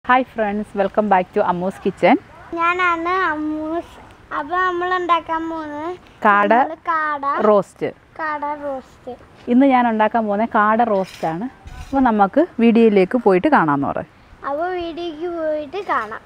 Hi friends welcome back to അമ്മൂസ് kitchen ഞാനാണ് അമ്മൂസ് അപ്പൊ നമ്മൾ ഉണ്ടാക്കാൻ പോകുന്നത് കാട നമ്മള് കാട റോസ്റ്റ് കാട റോസ്റ്റ് ഇന്ന് ഞാൻ ഉണ്ടാക്കാൻ പോകുന്നത് കാട റോസ്റ്റ് ആണ് അപ്പോൾ നമുക്ക് വീഡിയോയിലേക്ക് പോയിട്ട് കാണാമെന്ന് പറയും അപ്പൊ വീഡിയോക്ക് പോയിട്ട് കാണാം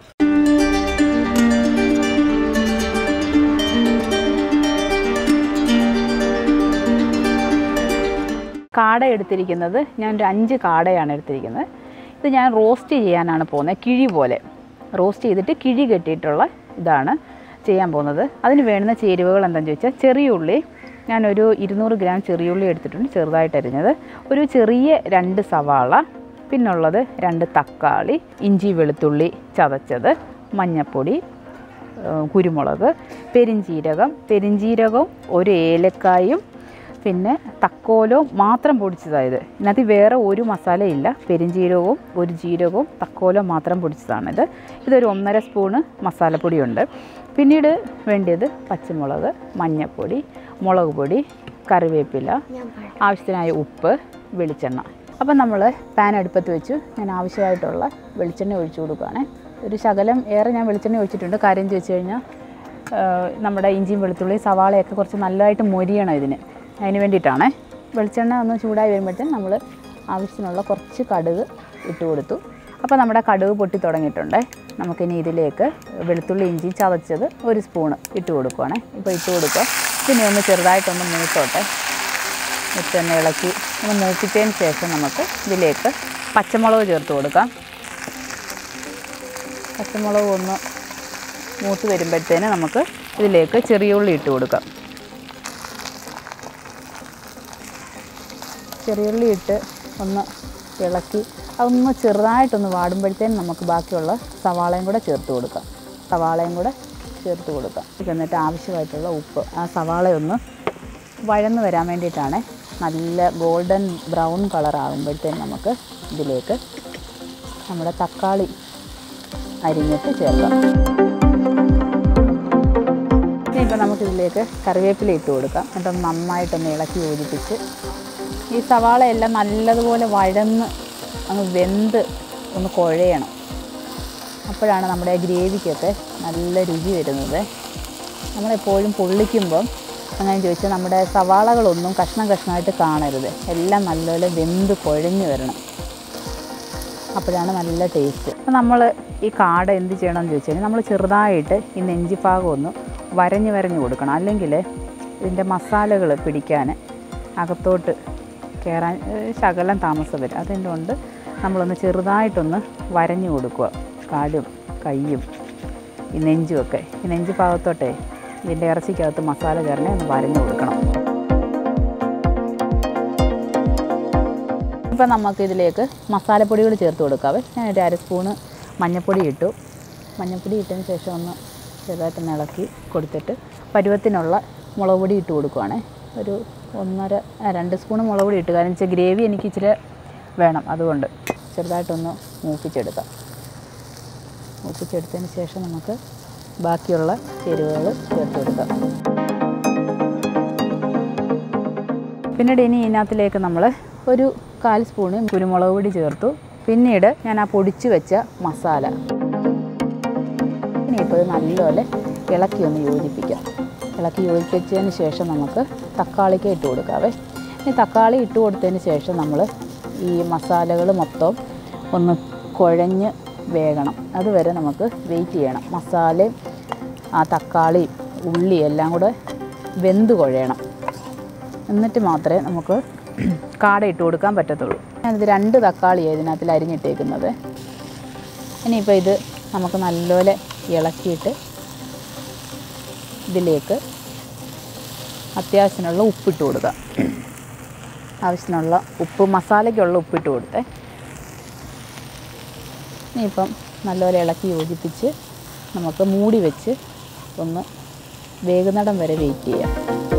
കാട എടുത്തിരിക്കുന്നത് ഞാൻ ഒരു അഞ്ച് കാടയാണ് എടുത്തിരിക്കുന്നത് ഇത് ഞാൻ റോസ്റ്റ് ചെയ്യാനാണ് പോകുന്നത് കിഴി പോലെ റോസ്റ്റ് ചെയ്തിട്ട് കിഴി കെട്ടിയിട്ടുള്ള ഇതാണ് ചെയ്യാൻ പോകുന്നത് അതിന് വേണ്ടുന്ന ചേരുവകൾ എന്താണെന്ന് ചോദിച്ചാൽ ചെറിയ ഉള്ളി ഞാനൊരു ഇരുന്നൂറ് ഗ്രാം ചെറിയ ഉള്ളി എടുത്തിട്ടുണ്ട് ചെറുതായിട്ട് അരിഞ്ഞത് ഒരു ചെറിയ രണ്ട് സവാള പിന്നുള്ളത് രണ്ട് തക്കാളി ഇഞ്ചി വെളുത്തുള്ളി ചതച്ചത് മഞ്ഞൾപ്പൊടി ഏഹ് കുരുമുളക് പെരിഞ്ചീരകം പെരിഞ്ചീരകവും ഒരു ഏലക്കായും പിന്നെ തക്കോലവും മാത്രം പൊടിച്ചതായത് ഇതിനകത്ത് വേറെ ഒരു മസാലയില്ല പെരിഞ്ചീരകവും ഒരു ജീരകവും തക്കോലവും മാത്രം പൊടിച്ചതാണിത് ഇതൊരു ഒന്നര സ്പൂണ് മസാലപ്പൊടിയുണ്ട് പിന്നീട് വേണ്ടിയത് പച്ചമുളക് മഞ്ഞൾപ്പൊടി മുളക് പൊടി കറിവേപ്പില ഞാൻ പറയാം ആവശ്യത്തിനായ ഉപ്പ് വെളിച്ചെണ്ണ അപ്പം നമ്മൾ പാൻ അടുപ്പത്ത് വെച്ചു ഞാൻ ആവശ്യമായിട്ടുള്ള വെളിച്ചെണ്ണ ഒഴിച്ചു കൊടുക്കുകയാണ് ഒരു ശകലം ഏറെ ഞാൻ വെളിച്ചെണ്ണ ഒഴിച്ചിട്ടുണ്ട് കാര്യം എന്ന് വെച്ച് കഴിഞ്ഞാൽ ആ, നമ്മുടെ ഇഞ്ചിയും വെളുത്തുള്ളിയും സവാളയൊക്കെ കുറച്ച് നല്ലതായിട്ട് മൊരിയണം ഇതിന് അതിന് വേണ്ടിയിട്ടാണ് വെളിച്ചെണ്ണ ഒന്ന് ചൂടായി വരുമ്പോഴത്തേന് നമ്മൾ ആവശ്യത്തിനുള്ള കുറച്ച് കടുക് ഇട്ട് കൊടുത്തു അപ്പോൾ നമ്മുടെ കടുക് പൊട്ടി തുടങ്ങിയിട്ടുണ്ട് നമുക്കിനി ഇതിലേക്ക് വെളുത്തുള്ളി ഇഞ്ചി ചതച്ചത് ഒരു സ്പൂണ് ഇട്ട് കൊടുക്കുവാണ് ഇപ്പോൾ ഇട്ട് കൊടുക്കുക പിന്നെ ഒന്ന് ചെറുതായിട്ടൊന്ന് മൂത്തോട്ടെ മുറ്റൊന്ന് ഇളക്കി ഒന്ന് മൂപ്പിച്ചതിന് ശേഷം നമുക്ക് ഇതിലേക്ക് പച്ചമുളക് ചേർത്ത് കൊടുക്കാം പച്ചമുളക് ഒന്ന് മൂത്ത് വരുമ്പോഴത്തേന് നമുക്ക് ഇതിലേക്ക് ചെറിയ ഉള്ളി ഇട്ട് കൊടുക്കാം ചെറിയ ഉള്ളി ഇട്ട് ഒന്ന് ഇളക്കി അതൊന്ന് ചെറുതായിട്ടൊന്ന് വാടുമ്പോഴത്തേന് നമുക്ക് ബാക്കിയുള്ള സവാളയും കൂടെ ചേർത്ത് കൊടുക്കാം സവാളയും കൂടെ ചേർത്ത് കൊടുക്കാം എന്നിട്ട് ആവശ്യമായിട്ടുള്ള ഉപ്പ് ആ സവാളയൊന്ന് വഴന്ന് വരാൻ വേണ്ടിയിട്ടാണ് നല്ല ഗോൾഡൻ ബ്രൗൺ കളർ ആകുമ്പോഴത്തേന് നമുക്ക് ഇതിലേക്ക് നമ്മുടെ തക്കാളി അരിഞ്ഞിട്ട് ചേർക്കാം ഇനിയിപ്പോൾ നമുക്കിതിലേക്ക് കറിവേപ്പില ഇട്ട് കൊടുക്കാം എന്നിട്ടൊന്ന് നന്നായിട്ടൊന്ന് ഇളക്കി യോജിപ്പിച്ച് ഈ സവാള എല്ലാം നല്ലതുപോലെ വഴന്ന് അങ്ങ് വെന്ത് ഒന്ന് കുഴയണം അപ്പോഴാണ് നമ്മുടെ ഗ്രേവിക്കൊക്കെ നല്ല രുചി വരുന്നത് നമ്മളെപ്പോഴും പൊള്ളിക്കുമ്പം അങ്ങനെ ചോദിച്ചാൽ നമ്മുടെ സവാളകളൊന്നും കഷ്ണം കഷ്ണമായിട്ട് കാണരുത് എല്ലാം നല്ലപോലെ വെന്ത് കുഴഞ്ഞു വരണം അപ്പോഴാണ് നല്ല ടേസ്റ്റ് അപ്പോൾ നമ്മൾ ഈ കാട എന്ത് ചെയ്യണമെന്ന് ചോദിച്ചു കഴിഞ്ഞാൽ നമ്മൾ ചെറുതായിട്ട് ഈ നെഞ്ചിഭാഗം ഒന്ന് വരഞ്ഞ് വരഞ്ഞ് കൊടുക്കണം അല്ലെങ്കിൽ ഇതിൻ്റെ മസാലകൾ പിടിക്കാൻ അകത്തോട്ട് കയറാൻ ഏഹ്, ശകലം താമസം വരും അതുകൊണ്ട് നമ്മളൊന്ന് ചെറുതായിട്ടൊന്ന് വരഞ്ഞു കൊടുക്കുക കാലും കൈയും ഈ നെഞ്ചുമൊക്കെ ഈ നെഞ്ച് ഭാഗത്തോട്ടെ ഇതിൻ്റെ ഇറച്ചിക്കകത്ത് മസാല കയറണേ ഒന്ന് വരഞ്ഞു കൊടുക്കണം ഇപ്പം നമുക്ക് ഇതിലേക്ക് മസാലപ്പൊടികൾ ചേർത്ത് കൊടുക്കാവേ ഞാൻ ഒരു അര സ്പൂണ് മഞ്ഞൾപ്പൊടി ഇട്ടു മഞ്ഞൾപ്പൊടി ഇട്ടതിന് ശേഷം ഒന്ന് ചെറുതായിട്ടൊന്ന് ഇളക്കി കൊടുത്തിട്ട് പരുവത്തിനുള്ള മുളക് പൊടി ഇട്ട് കൊടുക്കുവാണേ ഒരു ഒന്നര ആ, രണ്ട് സ്പൂൺ മുളക് പൊടി ഇട്ട് കാരണം വെച്ചാൽ ഗ്രേവി എനിക്ക് ഇച്ചിരി വേണം അതുകൊണ്ട് ചെറുതായിട്ടൊന്ന് മൂപ്പിച്ചെടുക്കാം മൂപ്പിച്ചെടുത്തതിന് ശേഷം നമുക്ക് ബാക്കിയുള്ള ചേരുവകൾ ചേർത്ത് കൊടുക്കാം പിന്നീട് ഇനി ഇതിനകത്തിലേക്ക് നമ്മൾ ഒരു കാൽ സ്പൂണ് കുരുമുളക് പൊടി ചേർത്തു പിന്നീട് ഞാൻ ആ പൊടിച്ച് വെച്ച മസാല ഇനിയിപ്പോൾ ഇത് നല്ലപോലെ ഇളക്കി ഒന്ന് യോജിപ്പിക്കാം ഇളക്കി യോജിപ്പിച്ചതിന് ശേഷം നമുക്ക് തക്കാളിക്ക് ഇട്ട് കൊടുക്കാവേ ഈ തക്കാളി ഇട്ട് കൊടുത്തതിന് ശേഷം നമ്മൾ ഈ മസാലകൾ മൊത്തം ഒന്ന് കുഴഞ്ഞ് വേകണം അതുവരെ നമുക്ക് വെയിറ്റ് ചെയ്യണം മസാലയും ആ തക്കാളിയും ഉള്ളി എല്ലാം കൂടെ വെന്ത് കുഴയണം എന്നിട്ട് മാത്രമേ നമുക്ക് കാട ഇട്ട് കൊടുക്കാൻ പറ്റത്തുള്ളൂ ഞാനിത് രണ്ട് തക്കാളിയാണ് ഇതിനകത്തിൽ അരിഞ്ഞിട്ടേക്കുന്നത് ഇനിയിപ്പോൾ ഇത് നമുക്ക് നല്ലപോലെ ഇളക്കിയിട്ട് ഇതിലേക്ക് അത്യാവശ്യത്തിനുള്ള ഉപ്പിട്ട് കൊടുക്കാം ആവശ്യത്തിനുള്ള ഉപ്പ് മസാലയ്ക്കുള്ള ഉപ്പിട്ട് കൊടുത്തേ ഇനിയിപ്പം നല്ലപോലെ ഇളക്കി യോജിപ്പിച്ച് നമുക്ക് മൂടി വെച്ച് ഒന്ന് വേകുന്നിടം വരെ വെയിറ്റ് ചെയ്യാം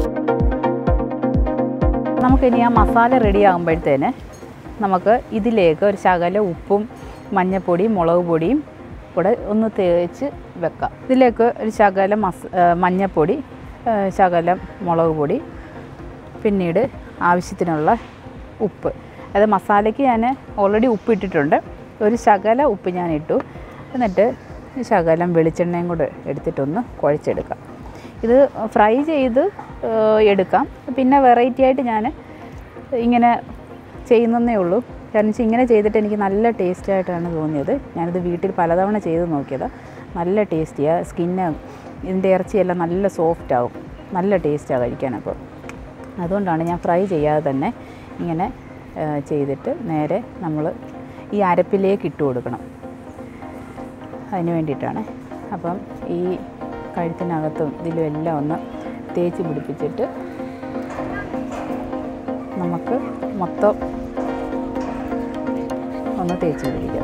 നമുക്കിനി ആ മസാല റെഡി ആകുമ്പോഴത്തേന് നമുക്ക് ഇതിലേക്ക് ഒരു ശകല ഉപ്പും മഞ്ഞൾപ്പൊടിയും മുളക് പൊടിയും കൂടെ ഒന്ന് തേച്ച് വെക്കാം ഇതിലേക്ക് ഒരു ശകലം മസ ആ, മഞ്ഞൾപ്പൊടി ആ, ശകലം മുളക് പൊടി പിന്നീട് ആവശ്യത്തിനുള്ള ഉപ്പ് അത് മസാലയ്ക്ക് ഞാൻ ഓൾറെഡി ഉപ്പ് ഇട്ടിട്ടുണ്ട് ഒരു ശകല ഉപ്പ് ഞാൻ ഇട്ടു എന്നിട്ട് ഈ ശകലം വെളിച്ചെണ്ണയും കൂടെ എടുത്തിട്ടൊന്ന് കുഴച്ചെടുക്കാം ഇത് ഫ്രൈ ചെയ്ത് ഏഹ്, എടുക്കാം പിന്നെ വെറൈറ്റി ആയിട്ട് ഞാൻ ഇങ്ങനെ ചെയ്യുന്നതേ ഉള്ളൂ കാരണം വെച്ചാൽ ഇങ്ങനെ ചെയ്തിട്ട് എനിക്ക് നല്ല ടേസ്റ്റ് ആയിട്ടാണ് തോന്നിയത് ഞാനിത് വീട്ടിൽ പലതവണ ചെയ്ത് നോക്കിയത് നല്ല ടേസ്റ്റിയാണ് സ്കിന്ന് ഇതിൻ്റെ ഇറച്ചിയെല്ലാം നല്ല സോഫ്റ്റ് ആവും നല്ല ടേസ്റ്റാണ് കഴിക്കാനപ്പോൾ അതുകൊണ്ടാണ് ഞാൻ ഫ്രൈ ചെയ്യാതെ തന്നെ ഇങ്ങനെ ആ, ചെയ്തിട്ട് നേരെ നമ്മൾ ഈ അരപ്പിലേക്ക് ഇട്ട് കൊടുക്കണം അതിന് വേണ്ടിയിട്ടാണ് അപ്പം ഈ കഴുത്തിനകത്തും ഇതിലും എല്ലാം ഒന്ന് തേച്ച് പിടിപ്പിച്ചിട്ട് നമുക്ക് മൊത്തം ഒന്ന് തേച്ച് പിടിക്കാം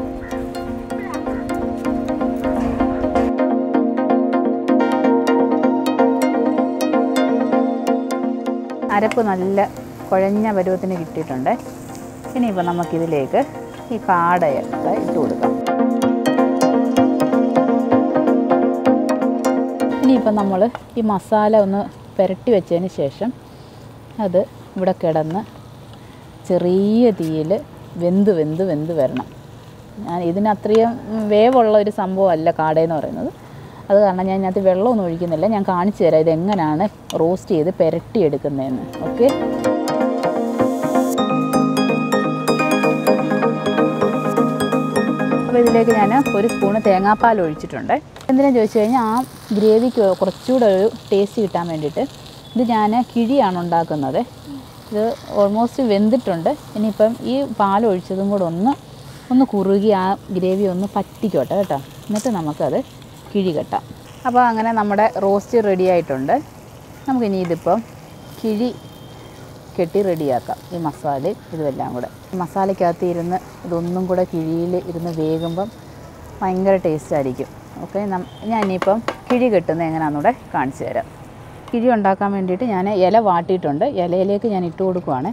അരപ്പ് നല്ല കുഴഞ്ഞ പരുവത്തിന് കിട്ടിയിട്ടുണ്ട് ഇനിയിപ്പോൾ നമുക്കിതിലേക്ക് ഈ കാടയൊക്കെ ഇട്ട് കൊടുക്കാം ഇനിയിപ്പോൾ നമ്മൾ ഈ മസാല ഒന്ന് പുരട്ടി വെച്ചതിന് ശേഷം അത് ഇവിടെ കിടന്ന് ചെറിയ തീയിൽ വെന്ത് വെന്ത് വെന്ത് വരണം ഞാൻ ഇതിന് അത്രയും വേവുള്ള ഒരു സംഭവമല്ല കാടയെന്ന് പറയുന്നത് അത് കാരണം ഞാൻ ഇതിനകത്ത് വെള്ളമൊന്നും ഒഴിക്കുന്നില്ല ഞാൻ കാണിച്ചു തരാം ഇതെങ്ങനെയാണ് റോസ്റ്റ് ചെയ്ത് പുരട്ടി എടുക്കുന്നതെന്ന് ഓക്കെ അപ്പോൾ ഇതിലേക്ക് ഞാൻ ഒരു സ്പൂണ് തേങ്ങാപ്പാൽ ഒഴിച്ചിട്ടുണ്ട് എന്തിനാ ചോദിച്ചു കഴിഞ്ഞാൽ ആ ഗ്രേവിക്ക് കുറച്ചുകൂടെ ഒരു ടേസ്റ്റ് കിട്ടാൻ വേണ്ടിയിട്ട് ഇത് ഞാൻ കിഴിയാണ് ഉണ്ടാക്കുന്നത് ഇത് ഓൾമോസ്റ്റ് വെന്തിട്ടുണ്ട് ഇനിയിപ്പം ഈ പാൽ ഒഴിച്ചതും കൂടെ ഒന്ന് ഒന്ന് കുറുകി ആ ഗ്രേവി ഒന്ന് പറ്റിക്കോട്ടെ കേട്ടോ എന്നിട്ട് നമുക്കത് കിഴി കെട്ടാം അപ്പോൾ അങ്ങനെ നമ്മുടെ റോസ്റ്റ് റെഡി ആയിട്ടുണ്ട് നമുക്കിനി ഇതിപ്പം കിഴി കെട്ടി റെഡിയാക്കാം ഈ മസാലയും ഇതുമെല്ലാം കൂടെ ഈ മസാലയ്ക്കകത്ത് ഇരുന്ന് ഇതൊന്നും കൂടെ കിഴിയിൽ ഇരുന്ന് വേകുമ്പം ഭയങ്കര ടേസ്റ്റ് ആയിരിക്കും ഓക്കെ ഞാൻ ഇനിയിപ്പം കിഴി കെട്ടുന്നത് എങ്ങനെയാണെന്നൂടെ കാണിച്ചു തരാം കിഴി ഉണ്ടാക്കാൻ വേണ്ടിയിട്ട് ഞാൻ ഇല വാട്ടിയിട്ടുണ്ട് ഇലയിലേക്ക് ഞാൻ ഇട്ട് കൊടുക്കുവാണ്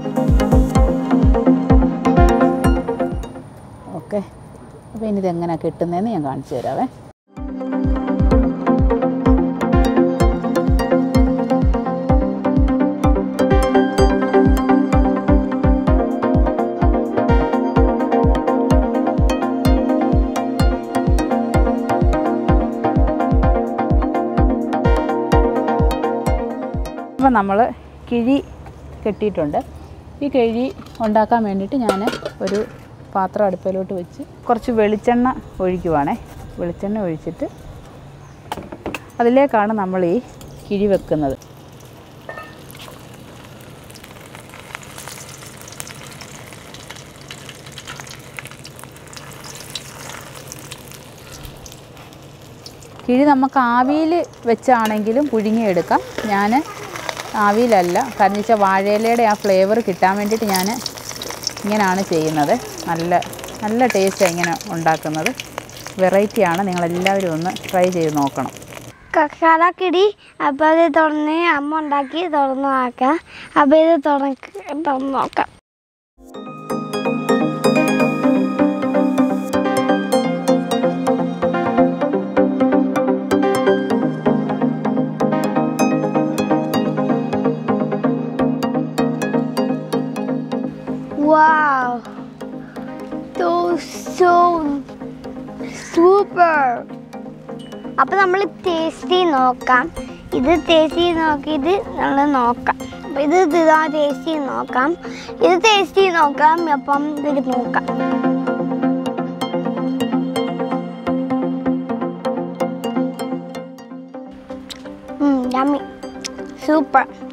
ഓക്കെ അപ്പോൾ ഇനി ഇതെങ്ങനെയാണ് കെട്ടുന്നതെന്ന് ഞാൻ കാണിച്ചു തരാവേ അപ്പോൾ നമ്മൾ കിഴി കെട്ടിയിട്ടുണ്ട് ഈ കിഴി ഉണ്ടാക്കാൻ വേണ്ടിയിട്ട് ഞാൻ ഒരു പാത്രം അടുപ്പിലോട്ട് വെച്ച് കുറച്ച് വെളിച്ചെണ്ണ ഒഴിക്കുവാണേ വെളിച്ചെണ്ണ ഒഴിച്ചിട്ട് അതിലേക്കാണ് നമ്മൾ ഈ കിഴി വെക്കുന്നത് കിഴി നമുക്ക് ആവിയിൽ വെച്ചാണെങ്കിലും പുഴുങ്ങിയെടുക്കാം ഞാൻ ആവിയിലല്ല കാരണം വെച്ചാൽ വാഴയിലയുടെ ആ ഫ്ലേവർ കിട്ടാൻ വേണ്ടിയിട്ട് ഞാൻ ഇങ്ങനെയാണ് ചെയ്യുന്നത് നല്ല നല്ല ടേസ്റ്റാണ് ഇങ്ങനെ ഉണ്ടാക്കുന്നത് വെറൈറ്റിയാണ് നിങ്ങളെല്ലാവരും ഒന്ന് ട്രൈ ചെയ്ത് നോക്കണം കക്കാലക്കിടി അപ്പോൾ അത് തുറന്ന് അമ്മ ഉണ്ടാക്കി തുറന്ന് നോക്കാം അപ്പോൾ ഇത് തുറന്ന് തുറന്ന് നോക്കാം Wow, those so super. അപ്പൊ നമ്മൾ ടേസ്റ്റ് നോക്കാം ഇത് ടേസ്റ്റ് നോക്കിയിട്ട് നമ്മൾ നോക്കാം അപ്പൊ ഇത് ഇതാ ടേസ്റ്റ് നോക്കാം ഇത് ടേസ്റ്റ് നോക്കാം അപ്പം ഇത് നോക്കാം യമ്മി സൂപ്പർ